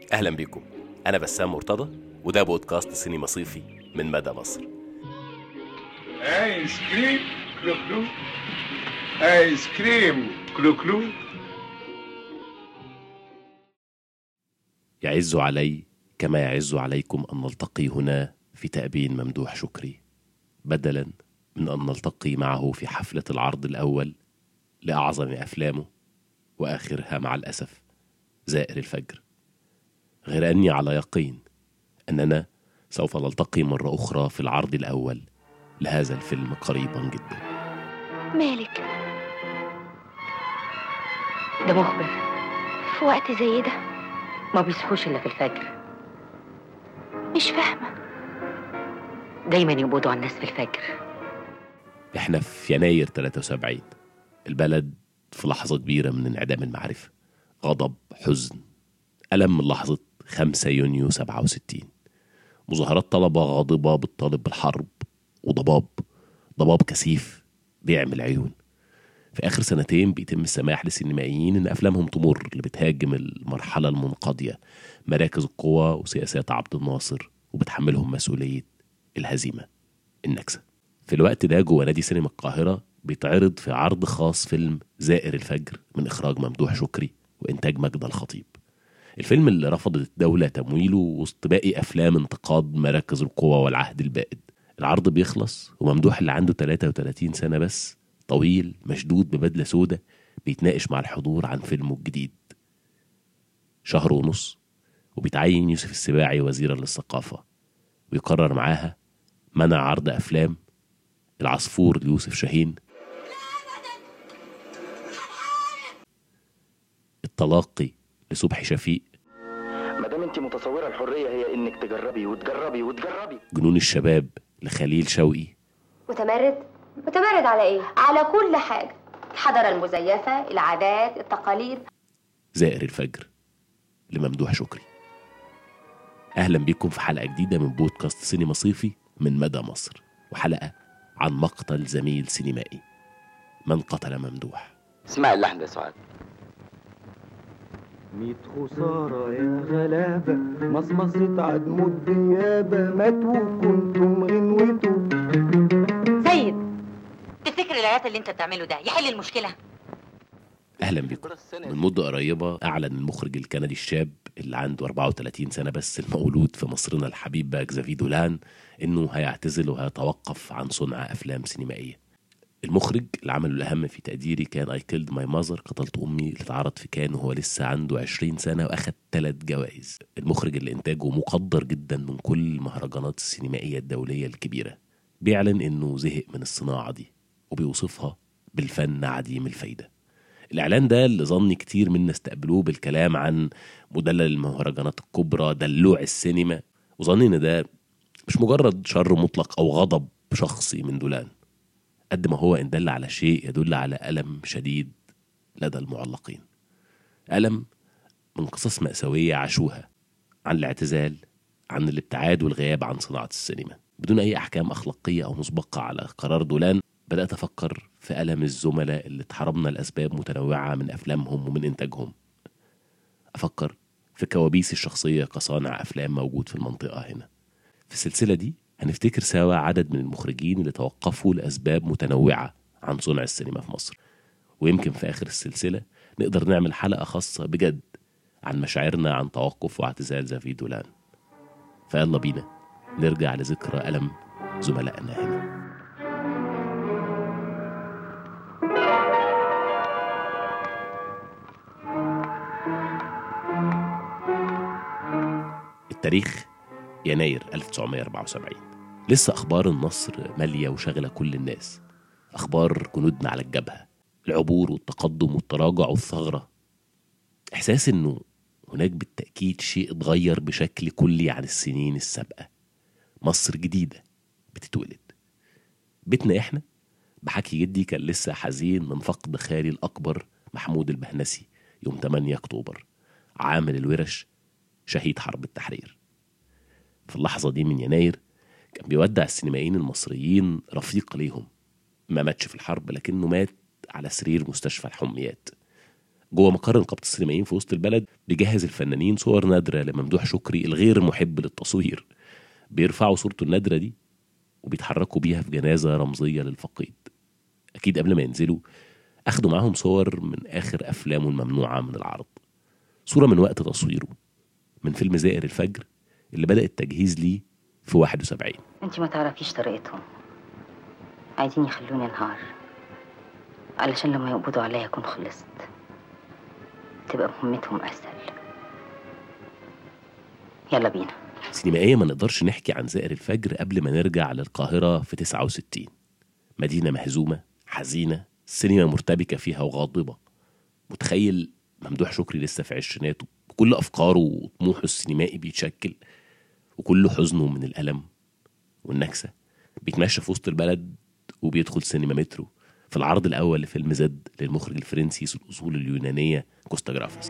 اهلا بيكم انا بسام مرتضى وده بودكاست سينما صيفي من مدى مصر ايس كريم كلو كلو ايس كريم كلو كلو يعز علي كما يعز عليكم ان نلتقي هنا في تأبين ممدوح شكري بدلا من ان نلتقي معه في حفلة العرض الاول لاعظم افلامه واخرها مع الاسف زائر الفجر غير اني على يقين اننا سوف نلتقي مره اخرى في العرض الاول لهذا الفيلم قريبا جدا مالك ده مخبر في وقت زي ده ما بيصحوش الا في الفجر مش فاهمة دايما يقبضوا على الناس في الفجر احنا في يناير 73 البلد في لحظة كبيرة من انعدام المعرفة غضب حزن ألم من لحظة 5 يونيو 67 مظاهرات طلبة غاضبة بتطالب بالحرب وضباب ضباب كثيف بيعمل عيون في آخر سنتين بيتم السماح للسينمائيين إن أفلامهم تمر اللي بتهاجم المرحلة المنقضية مراكز القوى وسياسات عبد الناصر وبتحملهم مسؤولية الهزيمة النكسة في الوقت ده جوه نادي سينما القاهرة بيتعرض في عرض خاص فيلم زائر الفجر من إخراج ممدوح شكري وإنتاج مجد الخطيب الفيلم اللي رفضت الدولة تمويله وسط باقي أفلام انتقاد مراكز القوى والعهد البائد العرض بيخلص وممدوح اللي عنده 33 سنة بس طويل مشدود ببدلة سودة بيتناقش مع الحضور عن فيلمه الجديد شهر ونص وبيتعين يوسف السباعي وزيرا للثقافة ويقرر معاها منع عرض أفلام العصفور ليوسف شاهين التلاقي لصبحي شفيق ما دام انت متصوره الحريه هي انك تجربي وتجربي وتجربي جنون الشباب لخليل شوقي متمرد متمرد على ايه على كل حاجه الحضاره المزيفه العادات التقاليد زائر الفجر لممدوح شكري أهلا بكم في حلقة جديدة من بودكاست سينما صيفي من مدى مصر وحلقة عن مقتل زميل سينمائي من قتل ممدوح اسمعي اللحن ده يا سعاد ميت خسارة يا غلابة مصمصة عدم الديابة ماتوا كنتم غنوتوا سيد تفتكر العياط اللي انت بتعمله ده يحل المشكله أهلا بكم من مدة قريبة أعلن المخرج الكندي الشاب اللي عنده 34 سنة بس المولود في مصرنا الحبيب باكزافي دولان إنه هيعتزل وهيتوقف عن صنع أفلام سينمائية المخرج اللي عمله الأهم في تقديري كان I Killed My Mother قتلت أمي اللي اتعرض في كان وهو لسه عنده 20 سنة وأخد ثلاث جوائز المخرج اللي إنتاجه مقدر جدا من كل المهرجانات السينمائية الدولية الكبيرة بيعلن إنه زهق من الصناعة دي وبيوصفها بالفن عديم الفايدة الإعلان ده اللي ظني كتير منا استقبلوه بالكلام عن مدلل المهرجانات الكبرى دلوع السينما وظني إن ده مش مجرد شر مطلق أو غضب شخصي من دولان قد ما هو إن دل على شيء يدل على ألم شديد لدى المعلقين ألم من قصص مأساوية عاشوها عن الاعتزال عن الابتعاد والغياب عن صناعة السينما بدون أي أحكام أخلاقية أو مسبقة على قرار دولان بدأت أفكر في ألم الزملاء اللي اتحرمنا لأسباب متنوعة من أفلامهم ومن إنتاجهم أفكر في كوابيس الشخصية كصانع أفلام موجود في المنطقة هنا في السلسلة دي هنفتكر سوا عدد من المخرجين اللي توقفوا لأسباب متنوعة عن صنع السينما في مصر ويمكن في آخر السلسلة نقدر نعمل حلقة خاصة بجد عن مشاعرنا عن توقف واعتزال زافي دولان فيلا بينا نرجع لذكرى ألم زملائنا هنا التاريخ يناير 1974 لسه أخبار النصر مالية وشغلة كل الناس أخبار جنودنا على الجبهة العبور والتقدم والتراجع والثغرة إحساس إنه هناك بالتأكيد شيء اتغير بشكل كلي عن السنين السابقة مصر جديدة بتتولد بيتنا إحنا بحكي جدي كان لسه حزين من فقد خالي الأكبر محمود البهنسي يوم 8 أكتوبر عامل الورش شهيد حرب التحرير في اللحظة دي من يناير كان بيودع السينمائيين المصريين رفيق ليهم ما ماتش في الحرب لكنه مات على سرير مستشفى الحميات جوه مقر نقابه السينمائيين في وسط البلد بيجهز الفنانين صور نادره لممدوح شكري الغير محب للتصوير بيرفعوا صورته النادره دي وبيتحركوا بيها في جنازه رمزيه للفقيد اكيد قبل ما ينزلوا اخدوا معاهم صور من اخر افلامه الممنوعه من العرض صوره من وقت تصويره من فيلم زائر الفجر اللي بدا التجهيز ليه في 71 انت ما تعرفيش طريقتهم عايزين يخلوني انهار علشان لما يقبضوا عليا اكون خلصت تبقى مهمتهم اسهل يلا بينا سينمائية ما نقدرش نحكي عن زائر الفجر قبل ما نرجع للقاهرة في 69 مدينة مهزومة حزينة السينما مرتبكة فيها وغاضبة متخيل ممدوح شكري لسه في عشريناته بكل أفكاره وطموحه السينمائي بيتشكل وكل حزنه من الألم والنكسة بيتمشى في وسط البلد وبيدخل سينما مترو في العرض الأول لفيلم زد للمخرج الفرنسي ذو الأصول اليونانية كوستا جرافس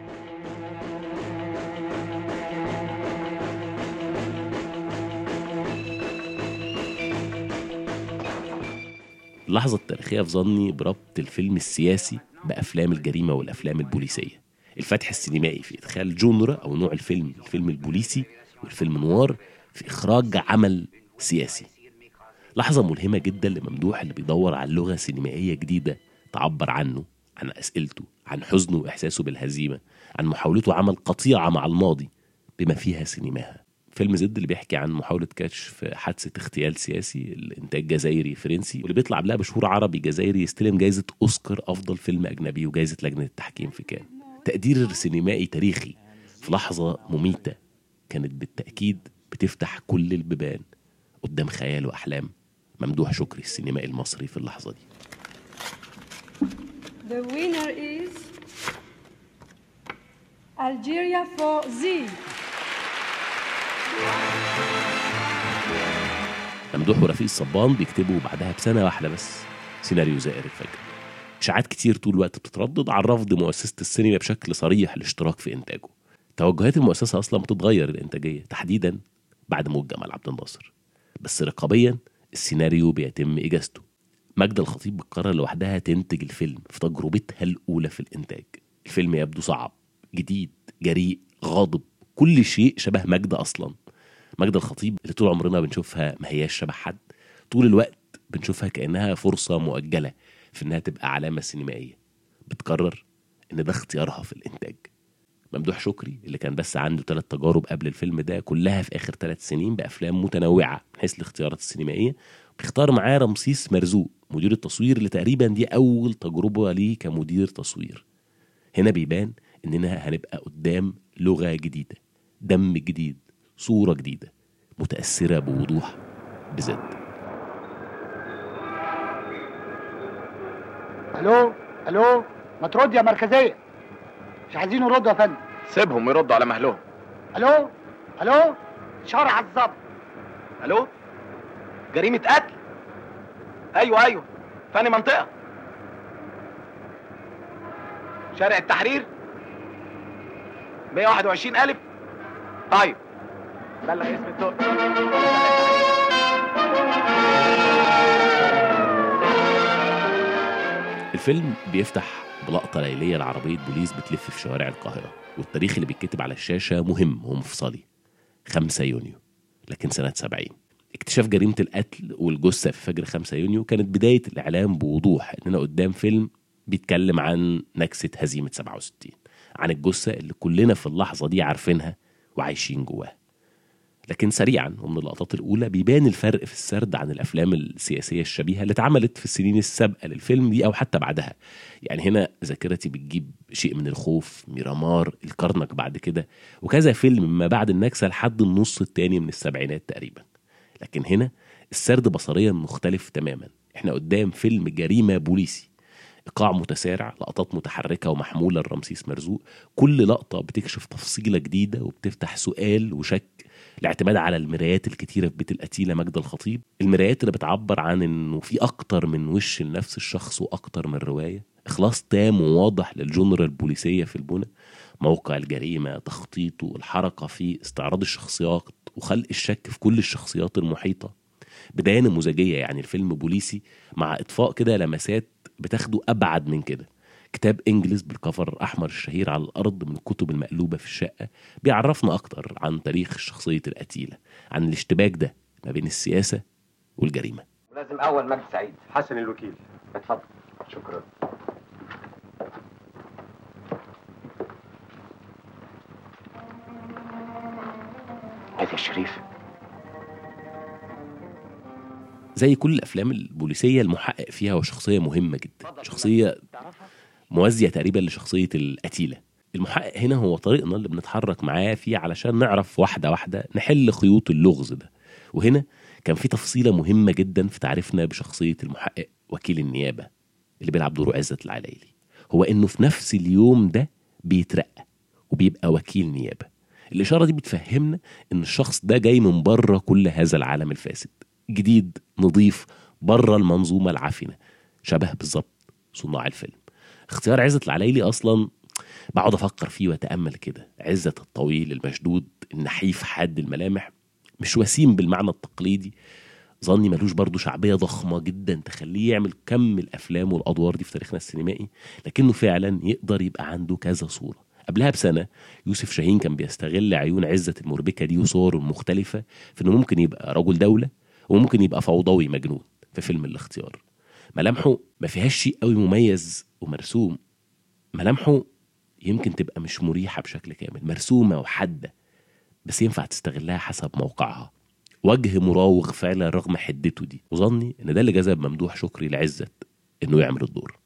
اللحظة التاريخية في ظني بربط الفيلم السياسي بأفلام الجريمة والأفلام البوليسية الفتح السينمائي في إدخال جونرا أو نوع الفيلم الفيلم البوليسي والفيلم نوار في إخراج عمل سياسي لحظة ملهمة جدا لممدوح اللي بيدور على لغة سينمائية جديدة تعبر عنه عن أسئلته عن حزنه وإحساسه بالهزيمة عن محاولته عمل قطيعة مع الماضي بما فيها سينماها فيلم زد اللي بيحكي عن محاولة كشف حادثة اغتيال سياسي الإنتاج جزائري فرنسي واللي بيطلع قبلها بشهور عربي جزائري يستلم جائزة أوسكار أفضل فيلم أجنبي وجائزة لجنة التحكيم في كان تقدير سينمائي تاريخي في لحظة مميتة كانت بالتأكيد بتفتح كل البيبان قدام خيال وأحلام ممدوح شكري السينمائي المصري في اللحظة دي The winner is Algeria for Z. ممدوح ورفيق الصبان بيكتبوا بعدها بسنة واحدة بس سيناريو زائر الفجر إشاعات كتير طول الوقت بتتردد عن رفض مؤسسة السينما بشكل صريح الاشتراك في إنتاجه توجهات المؤسسة أصلا بتتغير الإنتاجية تحديدا بعد موت جمال عبد الناصر بس رقابيا السيناريو بيتم إجازته ماجدة الخطيب بتقرر لوحدها تنتج الفيلم في تجربتها الأولى في الإنتاج الفيلم يبدو صعب جديد جريء غاضب كل شيء شبه ماجدة أصلا ماجدة الخطيب اللي طول عمرنا بنشوفها ما هياش شبه حد طول الوقت بنشوفها كأنها فرصة مؤجلة في إنها تبقى علامة سينمائية بتقرر إن ده اختيارها في الإنتاج ممدوح شكري اللي كان بس عنده ثلاث تجارب قبل الفيلم ده كلها في آخر ثلاث سنين بأفلام متنوعة من حيث الاختيارات السينمائية بيختار معاه رمسيس مرزوق مدير التصوير اللي تقريبا دي أول تجربة ليه كمدير تصوير هنا بيبان إننا هنبقى قدام لغة جديدة دم جديد صورة جديدة متأثرة بوضوح بزد الو الو ما ترد يا مركزيه مش عايزين يردوا يا فندم سيبهم يردوا على مهلهم الو الو شرع الظبط الو جريمة قتل ايوه ايوه فاني منطقة شارع التحرير 121 ألف طيب بلغ اسم الدور الفيلم بيفتح بلقطة ليلية لعربية بوليس بتلف في شوارع القاهرة والتاريخ اللي بيتكتب على الشاشة مهم ومفصلي 5 يونيو لكن سنة 70 اكتشاف جريمة القتل والجثة في فجر 5 يونيو كانت بداية الإعلام بوضوح إننا قدام فيلم بيتكلم عن نكسة هزيمة 67 عن الجثة اللي كلنا في اللحظة دي عارفينها وعايشين جواها لكن سريعا ومن اللقطات الأولى بيبان الفرق في السرد عن الأفلام السياسية الشبيهة اللي اتعملت في السنين السابقة للفيلم دي أو حتى بعدها يعني هنا ذاكرتي بتجيب شيء من الخوف ميرامار الكرنك بعد كده وكذا فيلم ما بعد النكسة لحد النص التاني من السبعينات تقريبا لكن هنا السرد بصريا مختلف تماما احنا قدام فيلم جريمة بوليسي ايقاع متسارع لقطات متحركه ومحموله لرمسيس مرزوق كل لقطه بتكشف تفصيله جديده وبتفتح سؤال وشك الاعتماد على المرايات الكتيره في بيت القتيله ماجدة الخطيب المرايات اللي بتعبر عن انه في اكتر من وش لنفس الشخص واكتر من روايه اخلاص تام وواضح للجنرا البوليسيه في البنى موقع الجريمه تخطيطه الحركه في استعراض الشخصيات وخلق الشك في كل الشخصيات المحيطه بدايه نموذجيه يعني الفيلم بوليسي مع اطفاء كده لمسات بتاخده ابعد من كده كتاب انجلز بالكفر الاحمر الشهير على الارض من الكتب المقلوبه في الشقه بيعرفنا اكتر عن تاريخ شخصيه القتيله عن الاشتباك ده ما بين السياسه والجريمه لازم اول مجد سعيد حسن الوكيل اتفضل شكرا نادي الشريف زي كل الافلام البوليسيه المحقق فيها هو شخصيه مهمه جدا شخصيه موازيه تقريبا لشخصيه القتيله المحقق هنا هو طريقنا اللي بنتحرك معاه فيه علشان نعرف واحده واحده نحل خيوط اللغز ده وهنا كان في تفصيله مهمه جدا في تعريفنا بشخصيه المحقق وكيل النيابه اللي بيلعب دوره عزت العلايلي هو انه في نفس اليوم ده بيترقى وبيبقى وكيل نيابه الاشاره دي بتفهمنا ان الشخص ده جاي من بره كل هذا العالم الفاسد جديد نظيف بره المنظومه العفنه شبه بالظبط صناع الفيلم اختيار عزت العلايلي اصلا بقعد افكر فيه واتامل كده عزت الطويل المشدود النحيف حاد الملامح مش وسيم بالمعنى التقليدي ظني ملوش برضه شعبيه ضخمه جدا تخليه يعمل كم الافلام والادوار دي في تاريخنا السينمائي لكنه فعلا يقدر يبقى عنده كذا صوره قبلها بسنه يوسف شاهين كان بيستغل عيون عزت المربكه دي وصوره المختلفه في انه ممكن يبقى رجل دوله وممكن يبقى فوضوي مجنون في فيلم الاختيار ملامحه ما فيهاش شيء قوي مميز ومرسوم ملامحه يمكن تبقى مش مريحة بشكل كامل مرسومة وحادة بس ينفع تستغلها حسب موقعها وجه مراوغ فعلا رغم حدته دي وظني ان ده اللي جذب ممدوح شكري لعزت انه يعمل الدور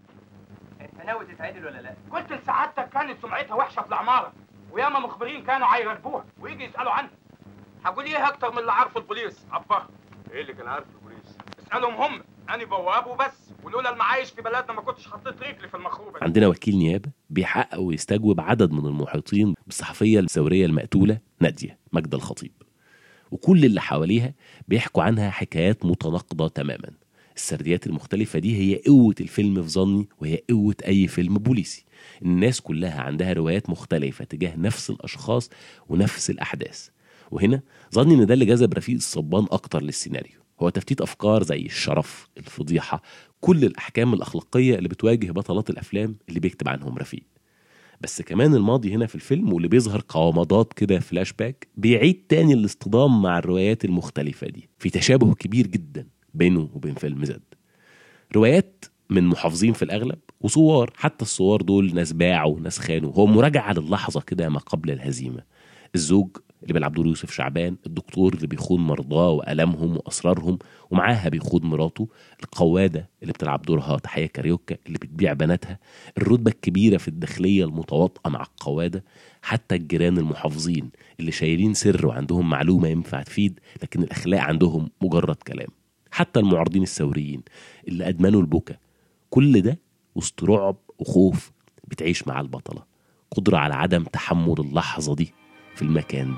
انت ناوي تتعدل ولا لا؟ قلت لسعادتك كانت سمعتها وحشه في العماره وياما مخبرين كانوا هيراقبوها ويجي يسالوا عنها هقول ايه اكتر من اللي عارفه البوليس عبها ايه اللي كان عارف البوليس اسالهم هم انا بواب وبس ولولا المعايش في بلدنا ما كنتش حطيت رجلي في المخروبه دي. عندنا وكيل نيابة بيحقق ويستجوب عدد من المحيطين بالصحفية الثورية المقتولة نادية مجد الخطيب وكل اللي حواليها بيحكوا عنها حكايات متناقضة تماما السرديات المختلفة دي هي قوة الفيلم في ظني وهي قوة أي فيلم بوليسي الناس كلها عندها روايات مختلفة تجاه نفس الأشخاص ونفس الأحداث وهنا ظني إن ده اللي جذب رفيق الصبان أكتر للسيناريو هو تفتيت أفكار زي الشرف الفضيحة كل الأحكام الأخلاقية اللي بتواجه بطلات الأفلام اللي بيكتب عنهم رفيق بس كمان الماضي هنا في الفيلم واللي بيظهر قوامضات كده فلاش باك بيعيد تاني الاصطدام مع الروايات المختلفة دي في تشابه كبير جدا بينه وبين فيلم زد روايات من محافظين في الأغلب وصور حتى الصور دول ناس باعوا ناس خانوا هو مراجعة للحظة كده ما قبل الهزيمة الزوج اللي بيلعب دور يوسف شعبان الدكتور اللي بيخون مرضاه وألمهم وأسرارهم ومعاها بيخون مراته القوادة اللي بتلعب دورها تحية كاريوكا اللي بتبيع بناتها الرتبة الكبيرة في الداخلية المتواطئة مع القوادة حتى الجيران المحافظين اللي شايلين سر وعندهم معلومة ينفع تفيد لكن الأخلاق عندهم مجرد كلام حتى المعارضين الثوريين اللي أدمنوا البكا كل ده وسط رعب وخوف بتعيش مع البطلة قدرة على عدم تحمل اللحظة دي في المكان ده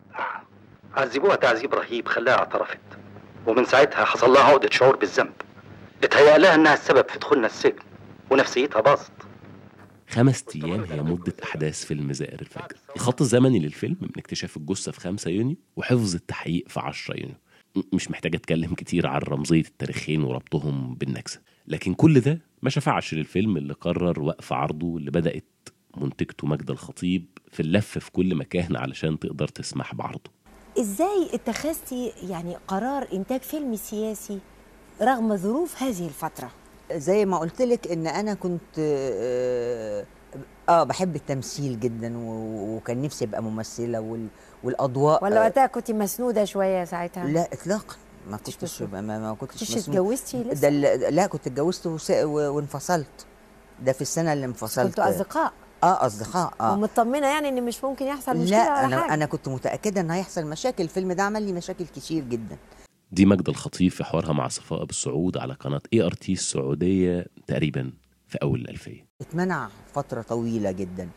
عذبوها تعذيب رهيب خلاها اعترفت ومن ساعتها حصل لها عقدة شعور بالذنب اتهيأ لها انها السبب في دخولنا السجن ونفسيتها باظت خمس أيام هي مدة أحداث فيلم زائر الفجر الخط الزمني للفيلم من اكتشاف الجثة في 5 يونيو وحفظ التحقيق في 10 يونيو م- مش محتاج أتكلم كتير عن رمزية التاريخين وربطهم بالنكسة لكن كل ده ما شفعش للفيلم اللي قرر وقف عرضه اللي بدأت منتجته مجد الخطيب في اللف في كل مكان علشان تقدر تسمح بعرضه ازاي اتخذتي يعني قرار انتاج فيلم سياسي رغم ظروف هذه الفتره زي ما قلت لك ان انا كنت اه, آه بحب التمثيل جدا و- وكان نفسي ابقى ممثله وال والاضواء ولا آه، وقتها كنت مسنوده شويه ساعتها لا اطلاقا ما كنتش كنتش- ما, ما, ما كنتش كنتش مسموح. اتجوزتي لسه؟ ده ال- لا كنت اتجوزت وس- و- وانفصلت ده في السنه اللي انفصلت كنتوا اصدقاء اه اصدقاء اه ومطمنه يعني ان مش ممكن يحصل مشكله لا ولا انا حاجه انا كنت متاكده ان هيحصل مشاكل الفيلم ده عمل لي مشاكل كتير جدا دي مجد الخطيب في حوارها مع صفاء بالسعود على قناة اي ار تي السعودية تقريبا في أول الألفية اتمنع فتره طويله جدا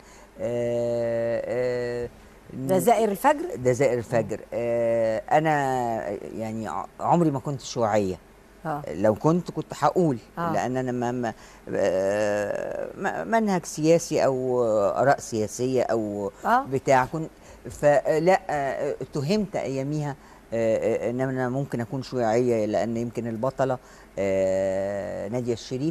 آه آه ده زائر الفجر ده زائر الفجر آه انا يعني ع- عمري ما كنت شيوعيه اه لو كنت كنت هقول آه. لان انا ما ما آه، ما- منهج سياسي او اراء سياسيه او آه. بتاع كنت فلا آه، اتهمت اياميها آه، آه، ان انا ممكن اكون شيوعيه لان يمكن البطله آه، ناديه الشريف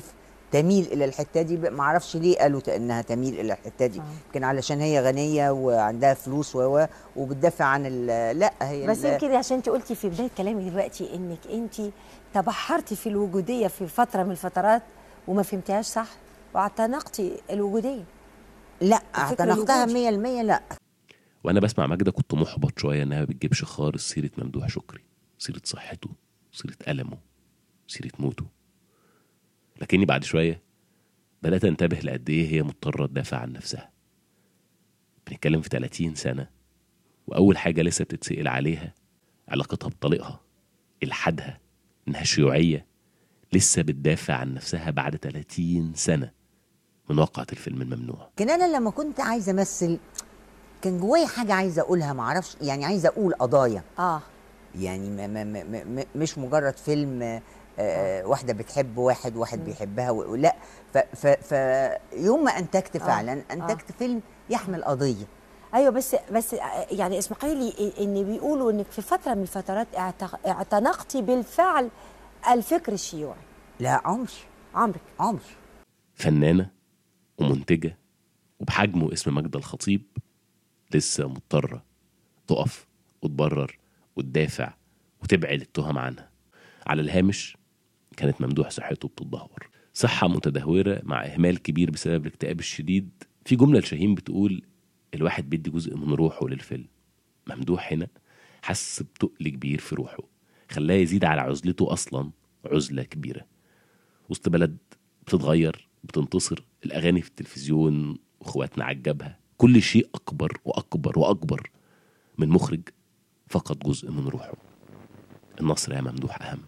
تميل الى الحته دي ما اعرفش ليه قالوا ت- انها تميل الى الحته دي يمكن علشان هي غنيه وعندها فلوس و و- وبتدافع عن ال- لا هي بس ال- يمكن عشان انت قلتي في بدايه كلامي دلوقتي انك انت تبحرتي في الوجوديه في فتره من الفترات وما فهمتيهاش صح واعتنقتي الوجوديه لا الفكر اعتنقتها الوجودي. 100% لا وانا بسمع ماجده كنت محبط شويه انها ما بتجيبش خالص سيره ممدوح شكري سيره صحته سيره المه سيره موته لكني بعد شويه بدات انتبه لقد ايه هي مضطره تدافع عن نفسها بنتكلم في 30 سنه واول حاجه لسه بتتسال عليها علاقتها بطليقها الحادها انها شيوعيه لسه بتدافع عن نفسها بعد 30 سنه من واقعه الفيلم الممنوع لكن انا لما كنت عايزه امثل كان جوايا حاجه عايزه اقولها ما اعرفش يعني عايزه اقول قضايا اه يعني ما ما ما ما ما- مش مجرد فيلم آه، آه واحده بتحب واحد واحد بيحبها و- لا ف ف ف يوم ما انتجت آه، فعلا انتجت فيلم يحمل قضيه ايوه بس بس يعني اسمحي لي ان بيقولوا انك في فتره من الفترات اعتق- اعتنقتي بالفعل الفكر الشيوعي لا عمري عمرك عمري فنانة ومنتجة وبحجم واسم ماجدة الخطيب لسه مضطرة تقف وتبرر وتدافع وتبعد التهم عنها على الهامش كانت ممدوح صحته بتتدهور صحة متدهورة مع إهمال كبير بسبب الاكتئاب الشديد في جملة لشاهين بتقول الواحد بيدي جزء من روحه للفيلم ممدوح هنا حس بتقل كبير في روحه خلاه يزيد على عزلته أصلا عزلة كبيرة وسط بلد بتتغير بتنتصر الأغاني في التلفزيون وإخواتنا عجبها كل شيء أكبر وأكبر وأكبر من مخرج فقد جزء من روحه النصر يا ممدوح أهم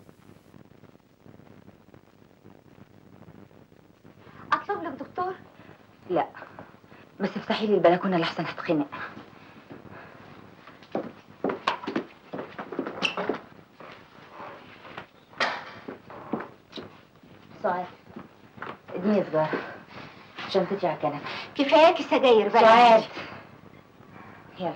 اطلب لك دكتور لا بس افتحي لي البلكونه لحسن هتخنق سعاد اديني سجارة شنطتي على الكنبة كفاياكي سجاير بقى سعاد يلا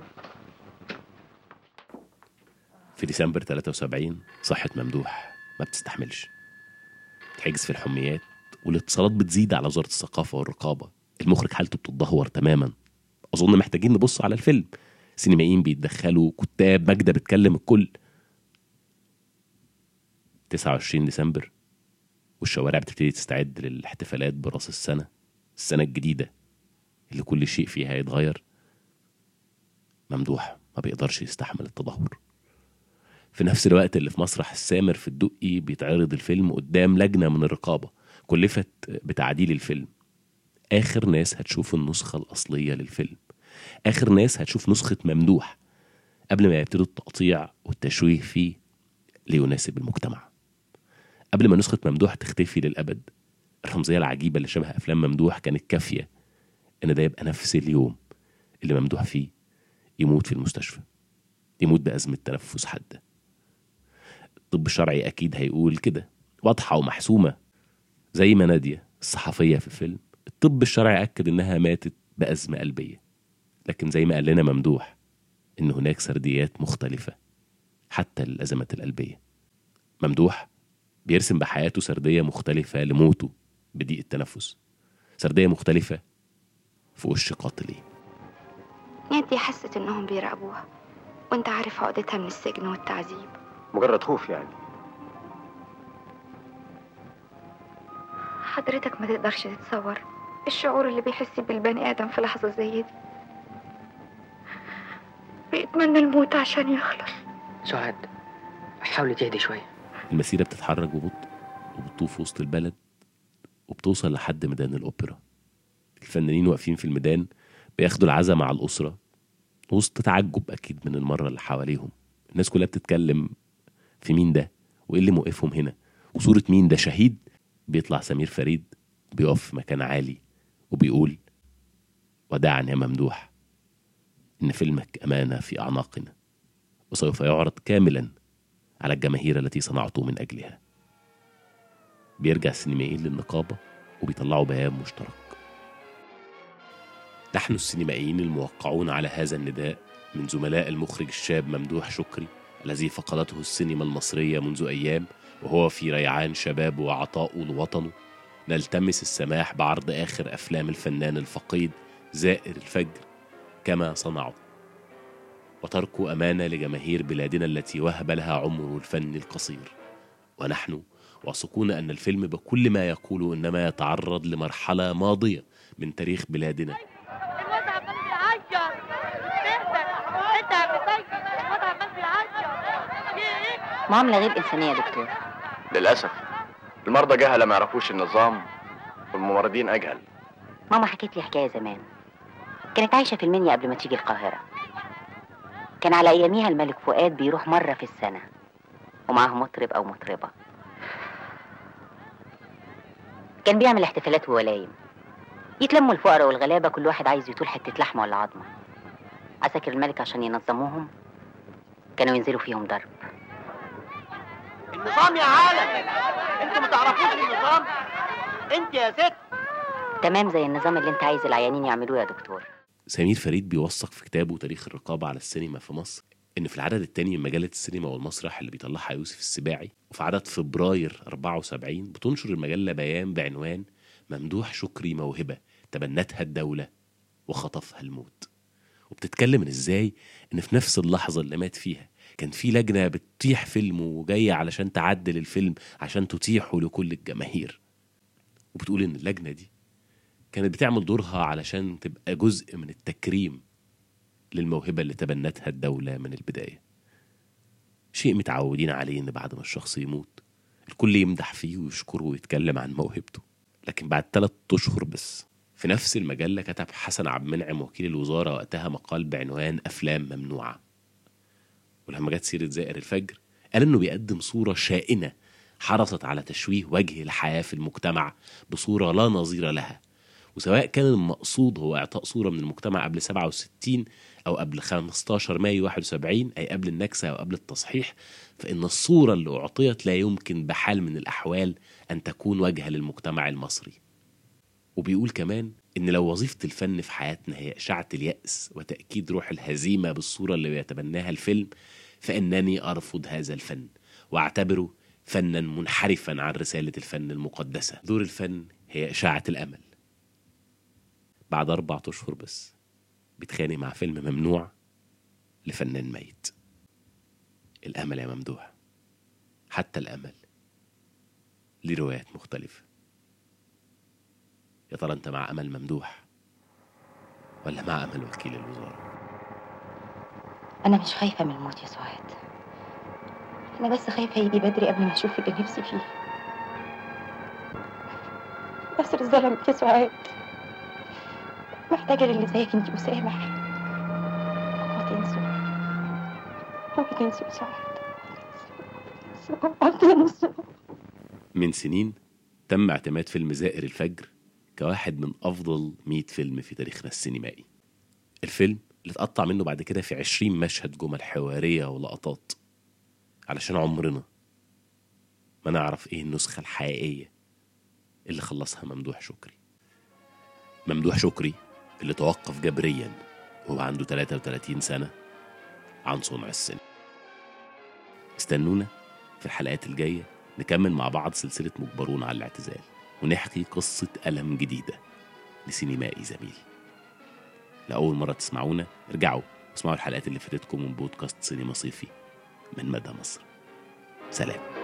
في ديسمبر 73 صحة ممدوح ما بتستحملش تحجز في الحميات والاتصالات بتزيد على وزارة الثقافة والرقابة المخرج حالته بتتدهور تماما أظن محتاجين نبص على الفيلم سينمائيين بيتدخلوا كتاب ماجدة بتكلم الكل 29 ديسمبر والشوارع بتبتدي تستعد للاحتفالات براس السنة السنة الجديدة اللي كل شيء فيها يتغير ممدوح ما بيقدرش يستحمل التدهور في نفس الوقت اللي في مسرح السامر في الدقي بيتعرض الفيلم قدام لجنة من الرقابة كلفت بتعديل الفيلم آخر ناس هتشوف النسخة الأصلية للفيلم آخر ناس هتشوف نسخة ممدوح قبل ما يبتدوا التقطيع والتشويه فيه ليناسب المجتمع قبل ما نسخة ممدوح تختفي للأبد الرمزية العجيبة اللي شبه أفلام ممدوح كانت كافية إن ده يبقى نفس اليوم اللي ممدوح فيه يموت في المستشفى يموت بأزمة تنفس حادة الطب الشرعي أكيد هيقول كده واضحة ومحسومة زي ما نادية الصحفية في الفيلم الطب الشرعي أكد إنها ماتت بأزمة قلبية لكن زي ما قال لنا ممدوح إن هناك سرديات مختلفة حتى للأزمات القلبية ممدوح بيرسم بحياته سردية مختلفة لموته بضيق التنفس سردية مختلفة في وش قاتلين نادية حست انهم بيراقبوها وانت عارف عقدتها من السجن والتعذيب مجرد خوف يعني حضرتك ما تقدرش تتصور الشعور اللي بيحس بالبني ادم في لحظة زي دي بيتمنى الموت عشان يخلص سعاد حاولي تهدي شوية المسيرة بتتحرك ببطء وبتطوف وسط البلد وبتوصل لحد ميدان الأوبرا الفنانين واقفين في الميدان بياخدوا العزا مع الأسرة وسط تعجب أكيد من المرة اللي حواليهم الناس كلها بتتكلم في مين ده وإيه اللي موقفهم هنا وصورة مين ده شهيد بيطلع سمير فريد بيقف في مكان عالي وبيقول وداعا يا ممدوح إن فيلمك أمانة في أعناقنا وسوف يعرض كاملا على الجماهير التي صنعته من أجلها بيرجع السينمائيين للنقابة وبيطلعوا بيان مشترك نحن السينمائيين الموقعون على هذا النداء من زملاء المخرج الشاب ممدوح شكري الذي فقدته السينما المصرية منذ أيام وهو في ريعان شبابه وعطائه لوطنه نلتمس السماح بعرض آخر أفلام الفنان الفقيد زائر الفجر كما صنعوا وتركوا أمانة لجماهير بلادنا التي وهب لها عمر الفن القصير ونحن واثقون أن الفيلم بكل ما يقول إنما يتعرض لمرحلة ماضية من تاريخ بلادنا معاملة غير إنسانية يا دكتور للأسف المرضى جهلة ما يعرفوش النظام والممرضين أجهل ماما حكيت لي حكاية زمان كانت عايشة في المنيا قبل ما تيجي القاهرة كان على أياميها الملك فؤاد بيروح مرة في السنة ومعاه مطرب أو مطربة كان بيعمل احتفالات وولايم يتلموا الفقراء والغلابة كل واحد عايز يطول حتة لحمة ولا عظمة عساكر الملك عشان ينظموهم كانوا ينزلوا فيهم ضرب النظام يا عالم انتوا ما تعرفوش النظام انت يا ست تمام زي النظام اللي انت عايز العيانين يعملوه يا دكتور سمير فريد بيوثق في كتابه تاريخ الرقابة على السينما في مصر إن في العدد الثاني من مجلة السينما والمسرح اللي بيطلعها يوسف السباعي وفي عدد فبراير 74 بتنشر المجلة بيان بعنوان ممدوح شكري موهبة تبنتها الدولة وخطفها الموت وبتتكلم إن إزاي إن في نفس اللحظة اللي مات فيها كان في لجنة بتتيح فيلمه وجاية علشان تعدل الفيلم عشان تتيحه لكل الجماهير وبتقول إن اللجنة دي كانت بتعمل دورها علشان تبقى جزء من التكريم للموهبة اللي تبنتها الدولة من البداية شيء متعودين عليه إن بعد ما الشخص يموت الكل يمدح فيه ويشكره ويتكلم عن موهبته لكن بعد ثلاث أشهر بس في نفس المجلة كتب حسن عبد المنعم وكيل الوزارة وقتها مقال بعنوان أفلام ممنوعة ولما جت سيرة زائر الفجر قال إنه بيقدم صورة شائنة حرصت على تشويه وجه الحياة في المجتمع بصورة لا نظير لها وسواء كان المقصود هو إعطاء صورة من المجتمع قبل 67 أو قبل 15 مايو 71 أي قبل النكسة أو قبل التصحيح فإن الصورة اللي أعطيت لا يمكن بحال من الأحوال أن تكون وجهة للمجتمع المصري وبيقول كمان إن لو وظيفة الفن في حياتنا هي إشاعة اليأس وتأكيد روح الهزيمة بالصورة اللي بيتبناها الفيلم فإنني أرفض هذا الفن وأعتبره فنا منحرفا عن رسالة الفن المقدسة دور الفن هي إشاعة الأمل بعد أربعة أشهر بس بيتخانق مع فيلم ممنوع لفنان ميت الأمل يا ممدوح حتى الأمل ليه روايات مختلفة يا ترى أنت مع أمل ممدوح ولا مع أمل وكيل الوزارة أنا مش خايفة من الموت يا سعاد أنا بس خايفة يجي بدري قبل ما أشوف اللي نفسي فيه مصر اتظلمت يا سعاد محتاجة للي زيك انتي وسامح اوعوا تنسوا اوعوا تنسوا يا سعاد اوعوا تنسوا من سنين تم اعتماد فيلم زائر الفجر كواحد من أفضل 100 فيلم في تاريخنا السينمائي الفيلم اللي اتقطع منه بعد كده في 20 مشهد جمل حوارية ولقطات علشان عمرنا ما نعرف ايه النسخة الحقيقية اللي خلصها ممدوح شكري ممدوح شكري اللي توقف جبريا وهو عنده 33 سنة عن صنع السينما استنونا في الحلقات الجاية نكمل مع بعض سلسلة مجبرون على الاعتزال ونحكي قصة ألم جديدة لسينمائي زميل لأول مرة تسمعونا ارجعوا واسمعوا الحلقات اللي فاتتكم من بودكاست سينما صيفي من مدى مصر سلام